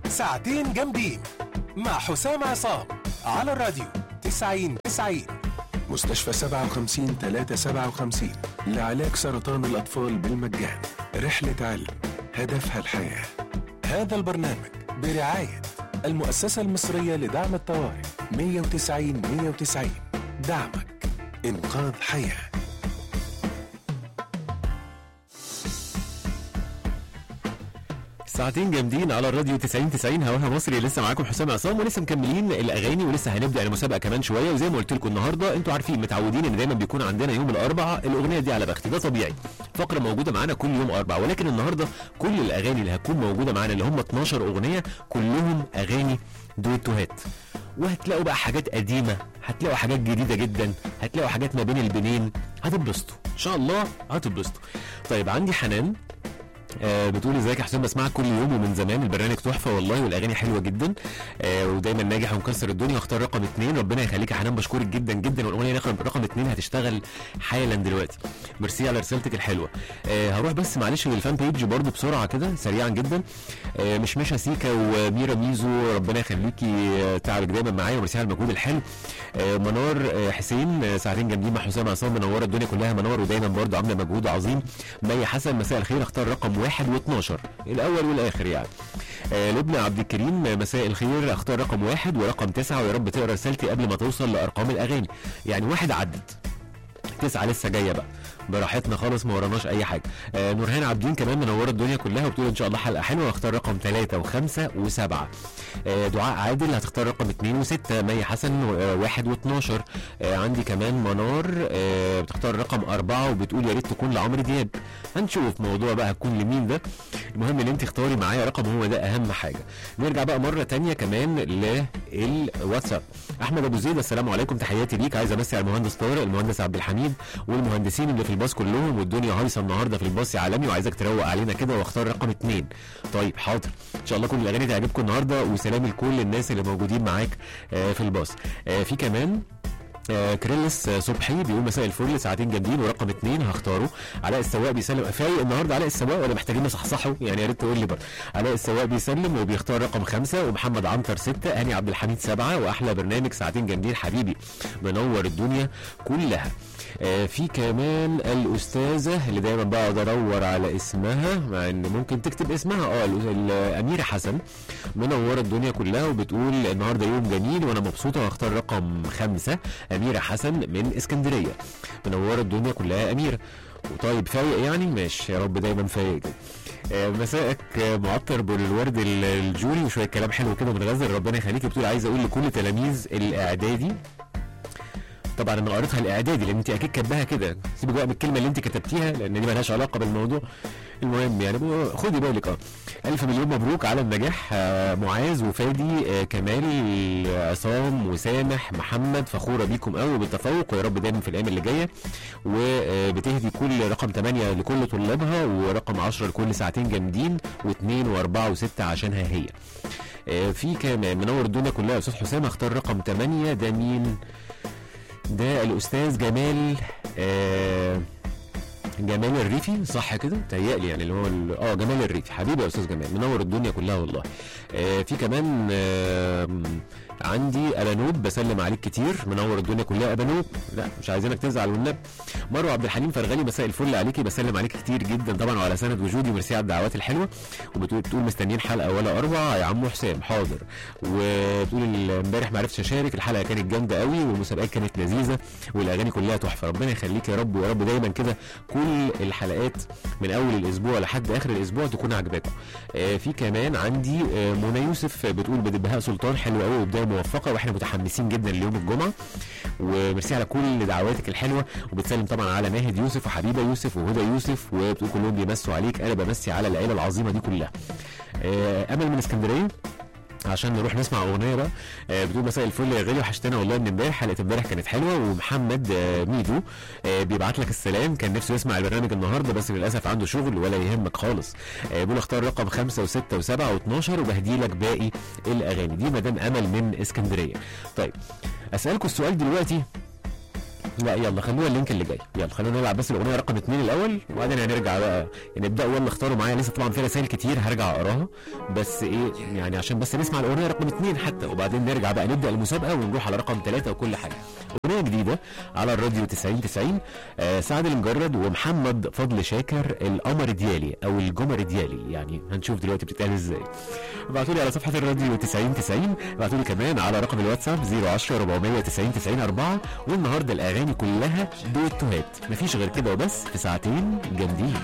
ساعتين جامدين مع حسام عصام على الراديو 90 90 مستشفى 57 357 لعلاج سرطان الأطفال بالمجان رحلة علم هدفها الحياة هذا البرنامج برعاية المؤسسة المصرية لدعم الطوارئ 190 190 دعمك إنقاذ حياه ساعتين جامدين على الراديو 90 90 هواها مصري لسه معاكم حسام عصام ولسه مكملين الاغاني ولسه هنبدا المسابقه كمان شويه وزي ما قلت لكم النهارده انتوا عارفين متعودين ان دايما بيكون عندنا يوم الاربعاء الاغنيه دي على بختي ده طبيعي فقره موجوده معانا كل يوم اربعاء ولكن النهارده كل الاغاني اللي هتكون موجوده معانا اللي هم 12 اغنيه كلهم اغاني دويتوهات وهتلاقوا بقى حاجات قديمه هتلاقوا حاجات جديده جدا هتلاقوا حاجات ما بين البنين هتتبسطوا ان شاء الله هتتبسطوا طيب عندي حنان آه بتقول ازيك يا حسام بسمعك كل يوم ومن زمان البرنامج تحفه والله والاغاني حلوه جدا آه ودايما ناجح ومكسر الدنيا اختار رقم اثنين ربنا يخليك يا حنان بشكرك جدا جدا والاغنيه رقم رقم اثنين هتشتغل حالا دلوقتي ميرسي على رسالتك الحلوه آه هروح بس معلش للفان بيج برضو بسرعه كده سريعا جدا آه مش مشا سيكا وميرا ميزو ربنا يخليكي آه تعبك دايما معايا وميرسي على المجهود الحلو آه منار آه حسين آه ساعتين جامدين مع حسام عصام منوره الدنيا كلها منور ودايما برضو عامله مجهود عظيم مي حسن مساء الخير اختار رقم واحد و12 الاول والاخر يعني آه لبنى عبد الكريم آه، مساء الخير اختار رقم واحد ورقم تسعه ويا رب تقرا رسالتي قبل ما توصل لارقام الاغاني يعني واحد عدت تسعه لسه جايه بقى براحتنا خالص ما وراناش اي حاجه آه نورهان عابدين كمان منوره الدنيا كلها وبتقول ان شاء الله حلقه حلوه واختار رقم ثلاثة وخمسة وسبعة آه دعاء عادل هتختار رقم اثنين وستة مي حسن آه واحد واثناشر آه عندي كمان منار آه بتختار رقم أربعة وبتقول يا ريت تكون لعمرو دياب هنشوف موضوع بقى هتكون لمين ده المهم ان انت اختاري معايا رقم هو ده اهم حاجه نرجع بقى مره تانية كمان للواتساب احمد ابو زيد السلام عليكم تحياتي ليك عايز امسي على المهندس طارق المهندس عبد الحميد والمهندسين اللي في الباص كلهم والدنيا هايصه النهارده في الباص يا عالمي وعايزك تروق علينا كده واختار رقم اثنين طيب حاضر ان شاء الله كل الاغاني تعجبكم النهارده وسلام لكل الناس اللي موجودين معاك آه، في الباص آه، في كمان آه، كريلس آه، صبحي بيقول مساء الفل ساعتين جامدين ورقم اثنين هختاره علاء السواق بيسلم فايق النهارده علاء السواق ولا محتاجين نصحصحه يعني يا ريت تقول لي برضه علاء السواق بيسلم وبيختار رقم خمسه ومحمد عنتر سته هاني عبد الحميد سبعه واحلى برنامج ساعتين جامدين حبيبي منور الدنيا كلها آه، في كمان الاستاذه اللي دايما بقعد ادور على اسمها مع ان ممكن تكتب اسمها اه الأس- الاميره حسن منوره الدنيا كلها وبتقول النهارده يوم جميل وانا مبسوطه وهختار رقم خمسه اميره حسن من اسكندريه منوره الدنيا كلها يا اميره وطيب فايق يعني ماشي يا رب دايما فايق كده آه، مساءك آه، معطر بالورد ال- الجوري وشويه كلام حلو كده من غزل ربنا يخليك بتقول عايز اقول لكل تلاميذ الاعدادي طبعا انا قريتها الاعدادي لان انت اكيد كاتباها كده سيبك بقى من الكلمه اللي انت كتبتيها لان دي مالهاش علاقه بالموضوع المهم يعني بقى خدي بالك اه الف مليون مبروك على النجاح آه، معاذ وفادي آه، كمال آه، عصام وسامح محمد فخوره بيكم قوي بالتفوق ويا رب دايما في الايام اللي جايه وبتهدي كل رقم 8 لكل طلابها ورقم 10 لكل ساعتين جامدين واثنين واربعه وسته عشانها هي آه، في كمان منور الدنيا كلها يا استاذ حسام اختار رقم 8 ده مين ده الاستاذ جمال آه جمال الريفي صح كده تهيألي يعني اللي هو ال- اه جمال الريفي حبيبي يا استاذ جمال منور الدنيا كلها والله آه في كمان آه عندي ابانوب بسلم عليك كتير منور الدنيا كلها ابانوب لا مش عايزينك تزعل والنبي مروه عبد الحليم فرغلي مساء الفل عليكي بسلم عليك كتير جدا طبعا وعلى سند وجودي ميرسي على الدعوات الحلوه وبتقول بتقول مستنيين حلقه ولا اربع يا عمو حسام حاضر وبتقول ال- امبارح ما عرفتش اشارك الحلقه كانت جامده قوي والمسابقات كانت لذيذه والاغاني كلها تحفه ربنا يخليك يا رب ويا رب دايما كده كل الحلقات من اول الاسبوع لحد اخر الاسبوع تكون عجباكم آه في كمان عندي آه منى يوسف بتقول بدبهاء سلطان حلو قوي وبدايه موفقه واحنا متحمسين جدا ليوم الجمعه وميرسي على كل دعواتك الحلوه وبتسلم طبعا على ناهد يوسف وحبيبه يوسف وهدى يوسف وبتقول كلهم بيمسوا عليك انا بمسي على العيله العظيمه دي كلها آه امل من اسكندريه عشان نروح نسمع اغنيه بقى آه بتقول مساء الفل يا غالي وحشتنا والله من امبارح حلقه امبارح كانت حلوه ومحمد آه ميدو آه بيبعت لك السلام كان نفسه يسمع البرنامج النهارده بس للاسف عنده شغل ولا يهمك خالص آه بيقول اختار رقم خمسة وستة وسبعة و12 وبهدي لك باقي الاغاني دي مدام امل من اسكندريه طيب اسالكم السؤال دلوقتي لا يلا خلونا اللينك اللي جاي يلا خلونا نلعب بس الاغنيه رقم اثنين الاول وبعدين هنرجع بقى يعني ابداوا يلا اختاروا معايا لسه طبعا في رسائل كتير هرجع اقراها بس ايه يعني عشان بس نسمع الاغنيه رقم اثنين حتى وبعدين نرجع بقى نبدا المسابقه ونروح على رقم ثلاثه وكل حاجه اغنيه جديده على الراديو 90 90 آه سعد المجرد ومحمد فضل شاكر القمر ديالي او الجمر ديالي يعني هنشوف دلوقتي بتتقال ازاي ابعتوا لي على صفحه الراديو 90 90 ابعتوا لي كمان على رقم الواتساب 010 490 90 4 والنهارده الاغاني كلها دويتوهات مفيش غير كده وبس في ساعتين جامدين